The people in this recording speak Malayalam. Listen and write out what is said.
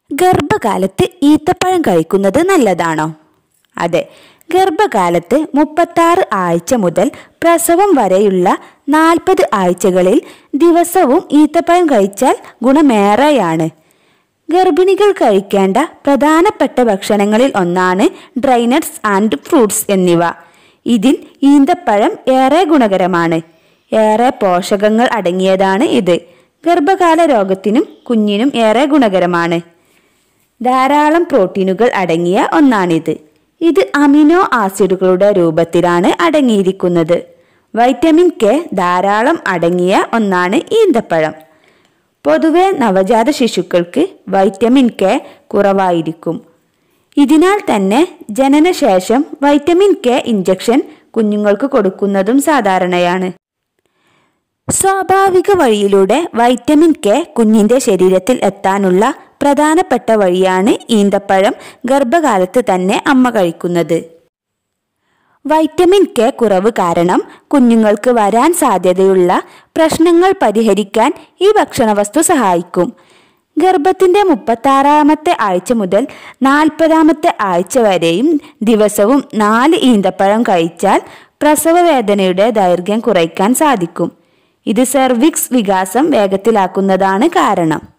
ഗർഭകാലത്ത് ഈത്തപ്പഴം കഴിക്കുന്നത് നല്ലതാണോ അതെ ഗർഭകാലത്ത് മുപ്പത്താറ് ആഴ്ച മുതൽ പ്രസവം വരെയുള്ള നാൽപ്പത് ആഴ്ചകളിൽ ദിവസവും ഈത്തപ്പഴം കഴിച്ചാൽ ഗുണമേറെയാണ് ഗർഭിണികൾ കഴിക്കേണ്ട പ്രധാനപ്പെട്ട ഭക്ഷണങ്ങളിൽ ഒന്നാണ് ഡ്രൈനട്സ് ആൻഡ് ഫ്രൂട്ട്സ് എന്നിവ ഇതിൽ ഈന്തപ്പഴം ഏറെ ഗുണകരമാണ് ഏറെ പോഷകങ്ങൾ അടങ്ങിയതാണ് ഇത് ഗർഭകാല രോഗത്തിനും കുഞ്ഞിനും ഏറെ ഗുണകരമാണ് ധാരാളം പ്രോട്ടീനുകൾ അടങ്ങിയ ഒന്നാണിത് ഇത് അമിനോ ആസിഡുകളുടെ രൂപത്തിലാണ് അടങ്ങിയിരിക്കുന്നത് വൈറ്റമിൻ കെ ധാരാളം അടങ്ങിയ ഒന്നാണ് ഈന്തപ്പഴം പൊതുവെ നവജാത ശിശുക്കൾക്ക് വൈറ്റമിൻ കെ കുറവായിരിക്കും ഇതിനാൽ തന്നെ ജനനശേഷം വൈറ്റമിൻ കെ ഇഞ്ചക്ഷൻ കുഞ്ഞുങ്ങൾക്ക് കൊടുക്കുന്നതും സാധാരണയാണ് സ്വാഭാവിക വഴിയിലൂടെ വൈറ്റമിൻ കെ കുഞ്ഞിന്റെ ശരീരത്തിൽ എത്താനുള്ള പ്രധാനപ്പെട്ട വഴിയാണ് ഈന്തപ്പഴം ഗർഭകാലത്ത് തന്നെ അമ്മ കഴിക്കുന്നത് വൈറ്റമിൻ കെ കുറവ് കാരണം കുഞ്ഞുങ്ങൾക്ക് വരാൻ സാധ്യതയുള്ള പ്രശ്നങ്ങൾ പരിഹരിക്കാൻ ഈ ഭക്ഷണവസ്തു സഹായിക്കും ഗർഭത്തിന്റെ മുപ്പത്താറാമത്തെ ആഴ്ച മുതൽ നാൽപ്പതാമത്തെ ആഴ്ച വരെയും ദിവസവും നാല് ഈന്തപ്പഴം കഴിച്ചാൽ പ്രസവവേദനയുടെ ദൈർഘ്യം കുറയ്ക്കാൻ സാധിക്കും ഇത് സെർവിക്സ് വികാസം വേഗത്തിലാക്കുന്നതാണ് കാരണം